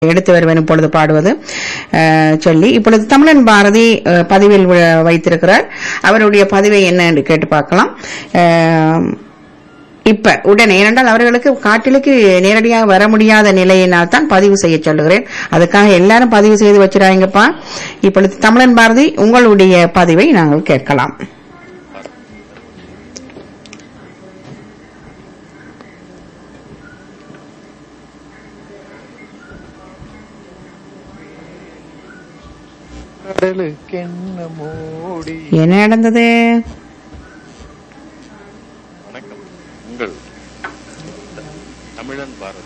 எடுத்து வருவேன் இப்பொழுது பாடுவது அஹ், சொல்லி இப்பொழுது தமிழன் பாரதி அஹ், பதிவில் வ- வைத்திருக்கிறார் அவருடைய பதிவை என்ன என்று கேட்டு பார்க்கலாம் அஹ், இப்ப உடனே ஏனென்றால் அவர்களுக்கு காட்டிலுக்கு நேரடியாக வர முடியாத நிலையினால் தான் பதிவு செய்ய சொல்லுகிறேன் அதுக்காக எல்லாரும் பதிவு செய்து வச்சிடாங்கப்பா இப்பொழுது தமிழன் பாரதி உங்களுடைய பதிவை நாங்கள் கேட்கலாம் கடலுக்கென்ன மூடி என்ன நடந்தது வணக்கம் உங்கள் தமிழன் பாரதி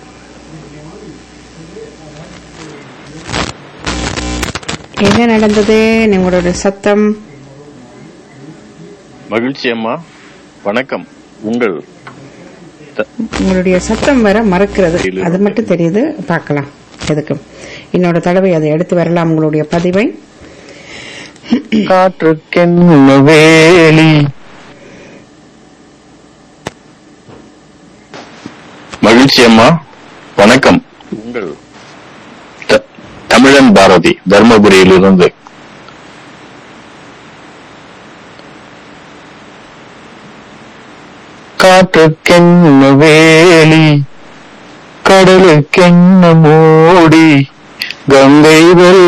என்ன நடந்தது உங்களோட சத்தம் மகிழ்ச்சி அம்மா வணக்கம் உங்கள் த- உங்களுடைய சத்தம் வர மறக்கிறது அது மட்டும் தெரியுது பார்க்கலாம் எதுக்கும் இன்னொரு தடவை அதை எடுத்து வரலாம் உங்களுடைய பதிவை காற்றுக்கென்ன வேலி மகிழ்ச்சி அம்மா வணக்கம் உங்கள் த- தமிழன் பாரதி தர்மபுரியிலிருந்து காற்றுக்கென்ன வேலி கடலுக்கென்ன மூடி கங்கை வெள்ள